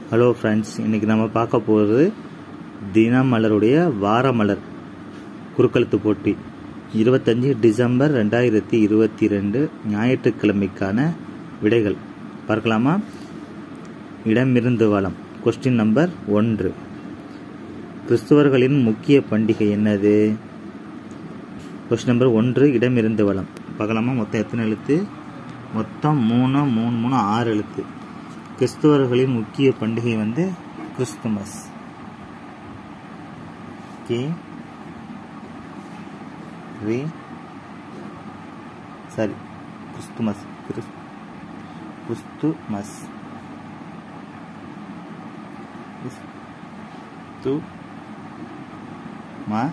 hello friends இன்றைக்கி நம்ம பார்க்க போகிறது தினமலருடைய வாரமலர் குறுக்கெழுத்து போட்டி இருபத்தஞ்சி டிசம்பர் ரெண்டாயிரத்தி இருபத்தி ரெண்டு ஞாயிற்றுக்கிழமைக்கான விடைகள் பார்க்கலாமா இடமிருந்து வளம் கொஸ்டின் நம்பர் ஒன்று கிறிஸ்துவர்களின் முக்கிய பண்டிகை என்னது கொஸ்டின் நம்பர் ஒன்று இடமிருந்து வளம் பார்க்கலாமா மொத்தம் எத்தனை எழுத்து மொத்தம் மூணு மூணு மூணு ஆறு எழுத்து கிறிஸ்துவர்களின் முக்கிய பண்டிகை வந்து கிறிஸ்துமஸ் கே ரே சாரி கிறிஸ்துமஸ் கிறிஸ் கிறிஸ்துமஸ் கிறிஸ்து ம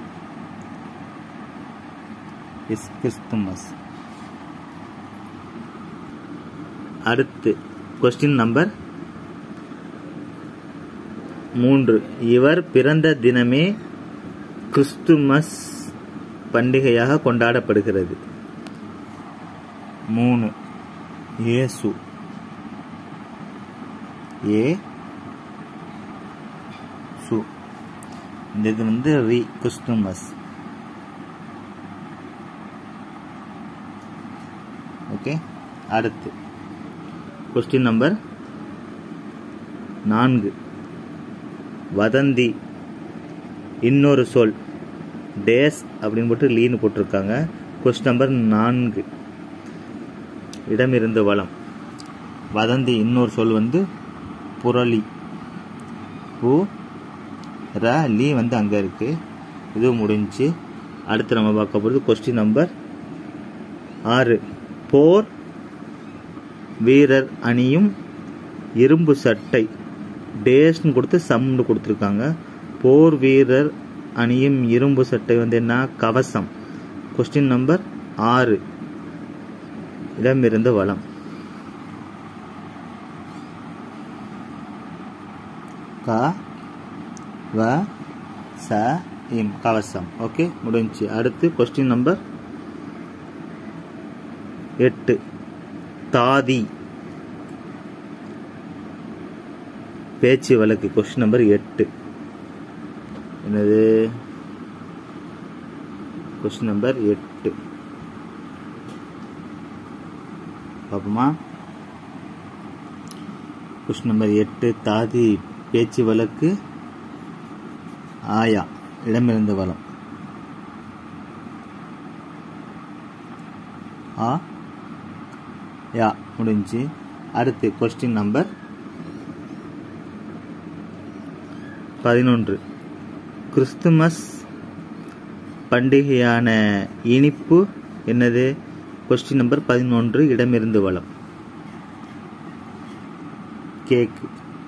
இஸ் கிறிஸ்துமஸ் அடுத்து கொஸ்டின் நம்பர் மூன்று இவர் பிறந்த தினமே கிறிஸ்துமஸ் பண்டிகையாக கொண்டாடப்படுகிறது மூணு இயேசு ஏ சு இந்த இது வந்து ரி கிறிஸ்துமஸ் ஓகே அடுத்து கொஸ்டின் நம்பர் நான்கு வதந்தி இன்னொரு சொல் டேஸ் அப்படின்னு போட்டு லீன்னு போட்டிருக்காங்க கொஸ்டின் நம்பர் நான்கு இடமிருந்து வளம் வதந்தி இன்னொரு சொல் வந்து புரளி பூ ர லீ வந்து அங்கே இருக்கு இது முடிஞ்சு அடுத்து நம்ம பார்க்க போகிறது கொஸ்டின் நம்பர் ஆறு போர் வீரர் அணியும் இரும்பு சட்டை டேஸ்னு கொடுத்து சம்னு கொடுத்துருக்காங்க போர் வீரர் அணியும் இரும்பு சட்டை வந்து என்ன கவசம் கொஸ்டின் நம்பர் ஆறு இடமிருந்து வளம் க வ ச இம் கவசம் ஓகே முடிஞ்சு அடுத்து கொஸ்டின் நம்பர் எட்டு தாதி பேச்சு வழக்கு கொஸ்டின் நம்பர் எட்டு என்னது கொஸ்டின் நம்பர் எட்டு பார்ப்போமா கொஸ்டின் நம்பர் எட்டு தாதி பேச்சு வழக்கு ஆயா இடமிருந்து வளம் ஆ யா முடிஞ்சு அடுத்து கொஸ்டின் நம்பர் பதினொன்று கிறிஸ்துமஸ் பண்டிகையான இனிப்பு என்னது கொஸ்டின் நம்பர் பதினொன்று இடமிருந்து வளம் கேக்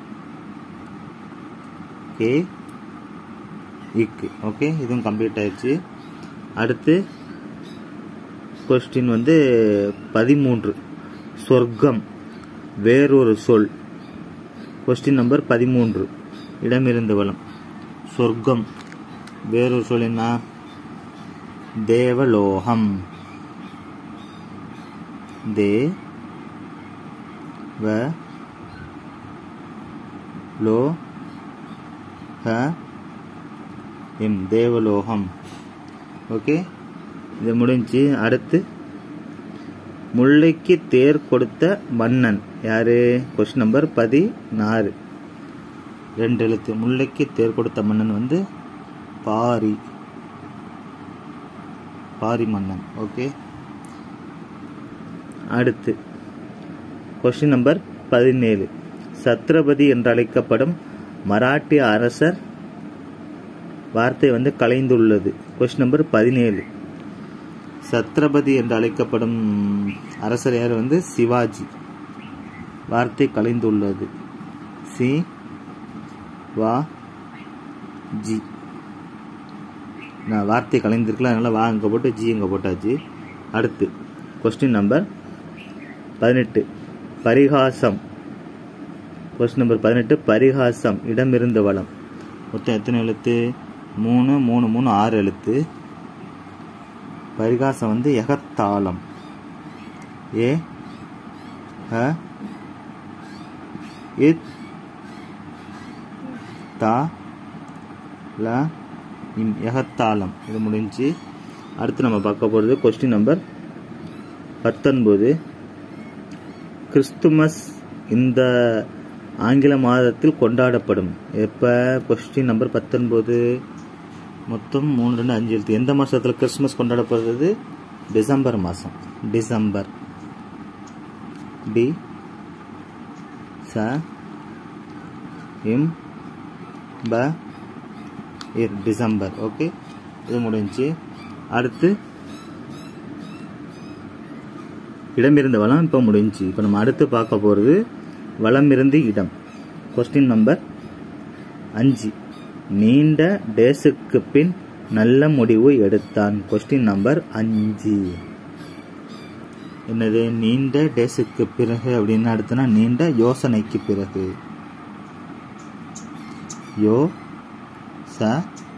கே இக்கு ஓகே இதுவும் கம்ப்ளீட் ஆயிடுச்சு அடுத்து கொஸ்டின் வந்து பதிமூன்று சொர்க்கம் வேறொரு சொல் கொஸ்டின் நம்பர் பதிமூன்று இடமிருந்து வளம் சொர்க்கம் வேறொரு சொல் என்ன தேவலோகம் தே வ லோ ஹ எம் தேவலோகம் ஓகே இது முடிஞ்சு அடுத்து முல்லைக்கு தேர் கொடுத்த மன்னன் யாரு கொஸ்டின் நம்பர் பதினாறு ரெண்டு எழுத்து முல்லைக்கு தேர் கொடுத்த மன்னன் வந்து பாரி பாரி மன்னன் ஓகே அடுத்து கொஸ்டின் நம்பர் பதினேழு சத்ரபதி என்று அழைக்கப்படும் மராட்டிய அரசர் வார்த்தை வந்து கலைந்துள்ளது கொஸ்டின் நம்பர் பதினேழு சத்ரபதி என்று அழைக்கப்படும் அரசர் யார் வந்து சிவாஜி வார்த்தை கலைந்துள்ளது சி வா ஜி நான் வார்த்தை கலைந்திருக்கலாம் அதனால் வா இங்கே போட்டு ஜி இங்கே போட்டாச்சு அடுத்து கொஸ்டின் நம்பர் பதினெட்டு பரிகாசம் கொஸ்டின் நம்பர் பதினெட்டு பரிகாசம் இடமிருந்து வளம் மொத்தம் எத்தனை எழுத்து மூணு மூணு மூணு ஆறு எழுத்து பரிகாசம் வந்து எகத்தாளம் ஏ ஹ இத் தா ல இம் எகத்தாளம் இது முடிஞ்சு அடுத்து நம்ம பார்க்க போகிறது கொஸ்டின் நம்பர் பத்தொன்பது கிறிஸ்துமஸ் இந்த ஆங்கில மாதத்தில் கொண்டாடப்படும் எப்போ கொஸ்டின் நம்பர் பத்தொன்பது மொத்தம் மூணு ரெண்டு அஞ்சு எழுத்து எந்த மாதத்தில் கிறிஸ்துமஸ் கொண்டாடப்படுறது டிசம்பர் மாதம் டிசம்பர் டி ச இம் ப இர் டிசம்பர் ஓகே இது முடிஞ்சு அடுத்து இடமிருந்து வளம் இப்போ முடிஞ்சு இப்போ நம்ம அடுத்து பார்க்க போகிறது வளமிருந்து இடம் கொஸ்டின் நம்பர் அஞ்சு நீண்ட டேஸுக்கு பின் நல்ல முடிவு எடுத்தான் கொஸ்டின் நம்பர் அஞ்சு என்னது நீண்ட டேஸுக்கு பிறகு அப்படின்னு அடுத்தனா நீண்ட யோசனைக்கு பிறகு யோ ச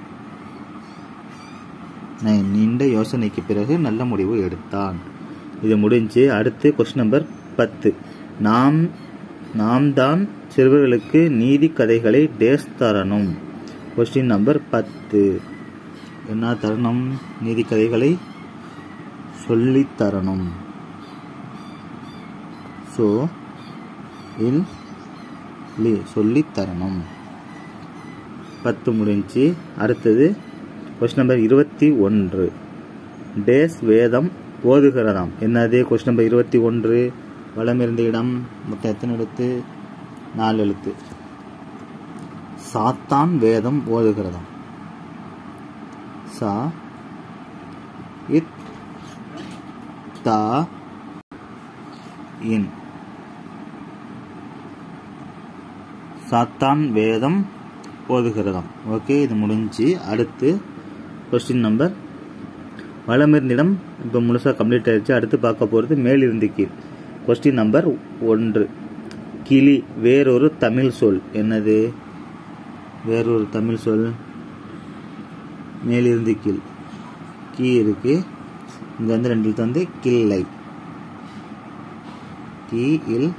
நீண்ட யோசனைக்கு பிறகு நல்ல முடிவு எடுத்தான் இது முடிஞ்சு அடுத்து கொஸ்டின் நம்பர் பத்து நாம் நாம் தான் சிறுவர்களுக்கு நீதி கதைகளை டேஸ் தரணும் கொஸ்டின் நம்பர் பத்து என்ன தரணும் நீதி கதைகளை சொல்லித் தரணும் ஸோ இல் லி சொல்லித் தரணும் பத்து முடிஞ்சு அடுத்தது கொஸ்டின் நம்பர் இருபத்தி ஒன்று டேஸ் வேதம் ஓதுகிறதாம் என்னது கொஸ்டின் நம்பர் இருபத்தி ஒன்று வளமிருந்த இடம் மொத்தம் எத்தனை எழுத்து நாலு எழுத்து சாத்தான் வேதம் ஓதுகிறதாம் சா இத் தா இன் சாத்தான் வேதம் ஓதுகிறதாம் ஓகே இது முடிஞ்சு அடுத்து கொஸ்டின் நம்பர் வளமிருந்திடம் இப்போ முழுசாக கம்ப்ளீட் ஆயிடுச்சு அடுத்து பார்க்க போகிறது மேலிருந்து கீழ் கொஸ்டின் நம்பர் ஒன்று கிளி வேறொரு தமிழ் சொல் என்னது வேறொரு தமிழ் சொல் மேலிருந்து கீழ் கீ இருக்கு இங்கே வந்து ரெண்டு எழுத்து வந்து கிள்ளை கீ இல்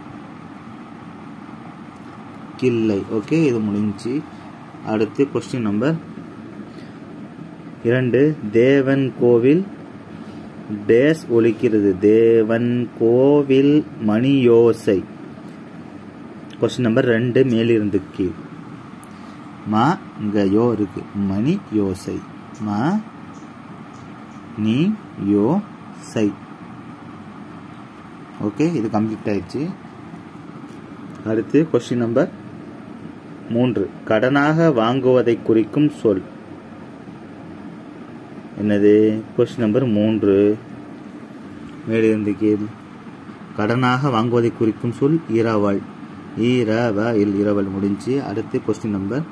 கிள்ளை ஓகே இது முடிஞ்சு அடுத்து கொஸ்டின் நம்பர் இரண்டு தேவன் கோவில் டேஸ் ஒலிக்கிறது தேவன் கோவில் மணி யோசை கொஸ்டின் நம்பர் ரெண்டு மேலிருந்து கீழ் மா இங்க யோ இருக்கு மணி யோசை மா நீ யோ சை ஓகே இது கம்ப்ளீட் ஆயிடுச்சு அடுத்து கொஸ்டின் நம்பர் மூன்று கடனாக வாங்குவதை குறிக்கும் சொல் என்னது கொஸ்டின் நம்பர் மூன்று மேலிருந்து கீழ் கடனாக வாங்குவதை குறிக்கும் சொல் இரவல் ஈரவ இல் இரவல் முடிஞ்சு அடுத்து கொஸ்டின் நம்பர்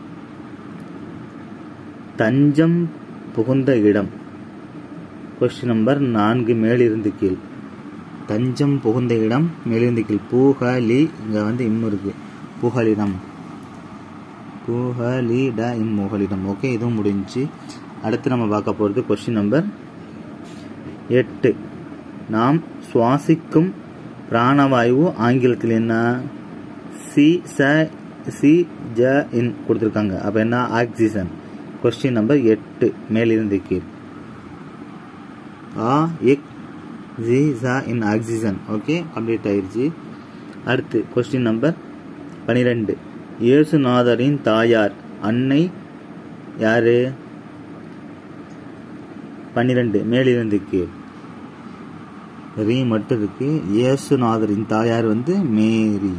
தஞ்சம் புகுந்த இடம் கொஸ்டின் நம்பர் நான்கு மேலிருந்து கீழ் தஞ்சம் புகுந்த இடம் மேலிருந்து கீழ் பூகலி இங்கே வந்து இம்மு இருக்கு புகலிடம் புகலிட இம்முகலிடம் ஓகே இதுவும் முடிஞ்சு அடுத்து நம்ம பார்க்க போகிறது கொஸ்டின் நம்பர் எட்டு நாம் சுவாசிக்கும் பிராணவாயு ஆங்கிலத்தில் என்ன சி ச சி ஜ இன் கொடுத்துருக்காங்க அப்போ என்ன ஆக்சிஜன் கொஸ்டின் நம்பர் எட்டு மேலிருந்து கீழ் ஆ இக் ஜி ஜா இன் ஆக்சிஜன் ஓகே கம்ப்ளீட் ஆயிடுச்சு அடுத்து கொஸ்டின் நம்பர் பனிரெண்டு இயேசுநாதரின் தாயார் அன்னை யாரு பன்னிரெண்டு மேலிருந்து கீழ் ரீ மட்டும் இருக்கு இயேசுநாதரின் தாயார் வந்து மேரி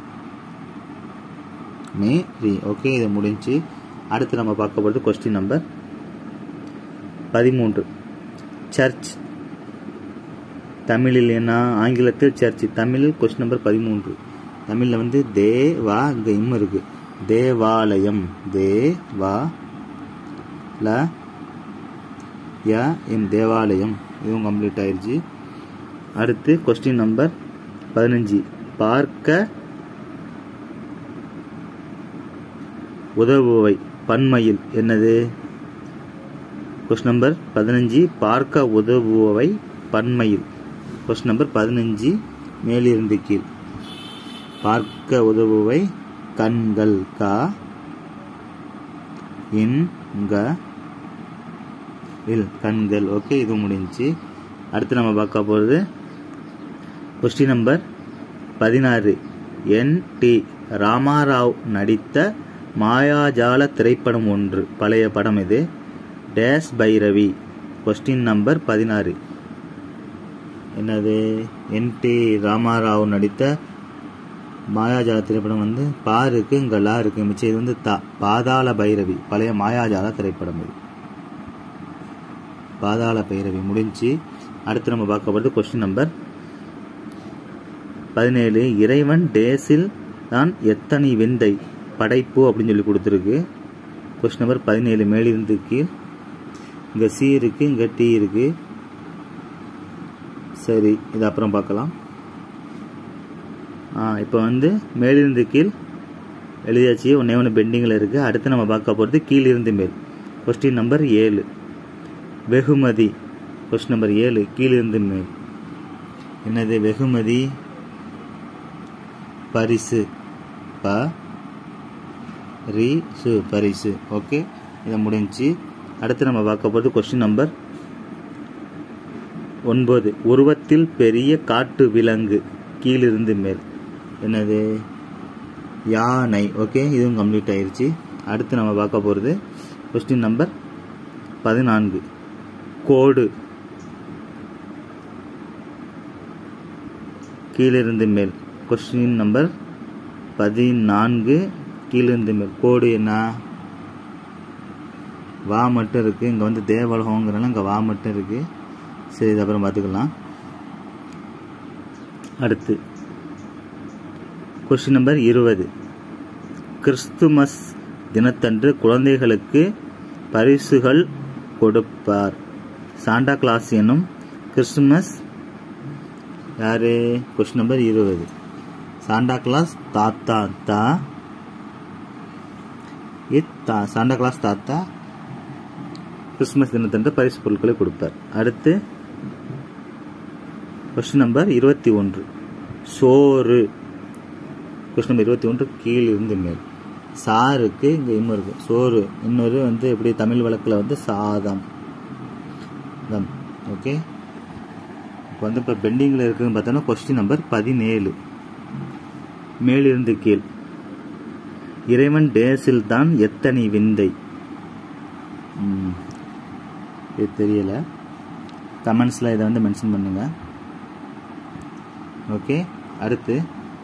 மேரி ஓகே இது முடிஞ்சு அடுத்து நம்ம பார்க்க போகிறது கொஸ்டின் நம்பர் பதிமூன்று சர்ச் தமிழில் என்ன ஆங்கிலத்தில் சர்ச் தமிழில் கொஸ்டின் நம்பர் பதிமூன்று தமிழில் வந்து தேவா இங்கே இம் இருக்கு தேவாலயம் தேவா ல ய இம் தேவாலயம் இதுவும் கம்ப்ளீட் ஆயிடுச்சு அடுத்து கொஸ்டின் நம்பர் பதினஞ்சு பார்க்க உதவுவை பன்மையில் என்னது கொஸ்டின் நம்பர் பதினஞ்சு பார்க்க உதவுவை பன்மையில் கொஸ்டின் நம்பர் பதினஞ்சு மேலிருந்து கீழ் பார்க்க உதவுவை கண்கள் கா இன் க இல் கண்கள் ஓகே இது முடிஞ்சுச்சு அடுத்து நம்ம பார்க்க போகிறது கொஸ்டின் நம்பர் பதினாறு என் டி ராமாராவ் நடித்த மாயாஜால திரைப்படம் ஒன்று பழைய படம் இது டேஸ் பைரவி கொஸ்டின் நம்பர் பதினாறு என்னது என் டி ராமாராவ் நடித்த மாயாஜால திரைப்படம் வந்து பா இருக்கு இங்க லா இருக்கு மிச்சம் இது வந்து தா பாதாள பைரவி பழைய மாயாஜால திரைப்படம் இது பாதாள பைரவி முடிஞ்சு அடுத்து நம்ம பார்க்க போகிறது கொஸ்டின் நம்பர் பதினேழு இறைவன் டேஸில் தான் எத்தனை விந்தை படைப்பு அப்படின்னு சொல்லி கொடுத்துருக்கு கொஸ்டின் நம்பர் பதினேழு மேலிருந்து கீழ் இங்கே சி இருக்கு இங்கே டி இருக்கு சரி இது அப்புறம் பார்க்கலாம் இப்போ வந்து மேலிருந்து கீழ் எழுதியாச்சு ஒன்றே ஒன்று பெண்டிங்கில் இருக்குது அடுத்து நம்ம பார்க்க போகிறது கீழிருந்து மேல் கொஸ்டின் நம்பர் ஏழு வெகுமதி கொஸ்டின் நம்பர் ஏழு கீழிருந்து மேல் என்னது வெகுமதி பரிசு ப ரி சு பரிசு ஓகே இதை முடிஞ்சு அடுத்து நம்ம பார்க்க போகிறது கொஸ்டின் நம்பர் ஒன்பது உருவத்தில் பெரிய காட்டு விலங்கு கீழிருந்து மேல் என்னது யானை ஓகே இதுவும் கம்ப்ளீட் ஆயிருச்சு அடுத்து நம்ம பார்க்க போகிறது கொஸ்டின் நம்பர் பதினான்கு கோடு கீழிருந்து மேல் கொஸ்டின் நம்பர் பதினான்கு கீழிருந்து மேல் கோடு என்ன வா மட்டும் இருக்குது இங்கே வந்து தேவலகங்கிறனால இங்கே வா மட்டும் இருக்குது சரி இது அப்புறம் பார்த்துக்கலாம் அடுத்து கொஸ்டின் நம்பர் இருபது கிறிஸ்துமஸ் தினத்தன்று குழந்தைகளுக்கு பரிசுகள் கொடுப்பார் சாண்டா கிளாஸ் எனும் கிறிஸ்துமஸ் யாரு கொஸ்டின் நம்பர் இருபது சாண்டா கிளாஸ் தாத்தா தா இத்தா சாண்டா கிளாஸ் தாத்தா கிறிஸ்துமஸ் தினத்தன்று பரிசு பொருட்களை கொடுப்பார் அடுத்து கொஸ்டின் நம்பர் இருபத்தி ஒன்று சோறு கொஸ்டின் நம்பர் இருபத்தி ஒன்று கீழ் இருந்து மேல் சாருக்கு இங்கே இன்னும் இருக்கு சோறு இன்னொரு வந்து எப்படி தமிழ் வழக்கில் வந்து சாதம் தம் ஓகே இப்போ வந்து இப்போ பெண்டிங்கில் இருக்குதுன்னு பார்த்தோன்னா கொஸ்டின் நம்பர் பதினேழு மேலிருந்து கீழ் இறைவன் டேஸில் தான் எத்தனை விந்தை ம், இது தெரியல கமெண்ட்ஸில் இதை வந்து மென்ஷன் பண்ணுங்கள் ஓகே அடுத்து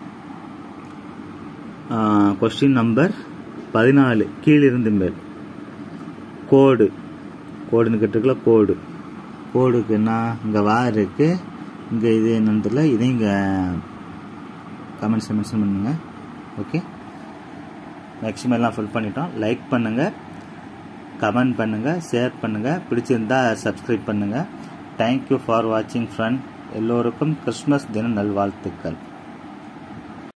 கொஸ்டின் நம்பர் பதினாலு கீழிருந்து மேல் கோடு கோடுன்னு கேட்டிருக்கல கோடு கோடுக்கு என்ன இங்கே வா இருக்கு இங்கே இது என்னன்னு தெரியல இதையும் இங்கே கமெண்ட்ஸில் மென்ஷன் பண்ணுங்க ஓகே மேக்ஸிமம் எல்லாம் ஃபில் பண்ணிட்டோம் லைக் பண்ணுங்கள் கமெண்ட் பண்ணுங்கள் ஷேர் பண்ணுங்கள் பிடிச்சிருந்தா சப்ஸ்கிரைப் பண்ணுங்கள் தேங்க்யூ ஃபார் வாட்சிங் ஃப்ரெண்ட் எல்லோருக்கும் கிறிஸ்மஸ் தின நல்வாழ்த்துக்கள்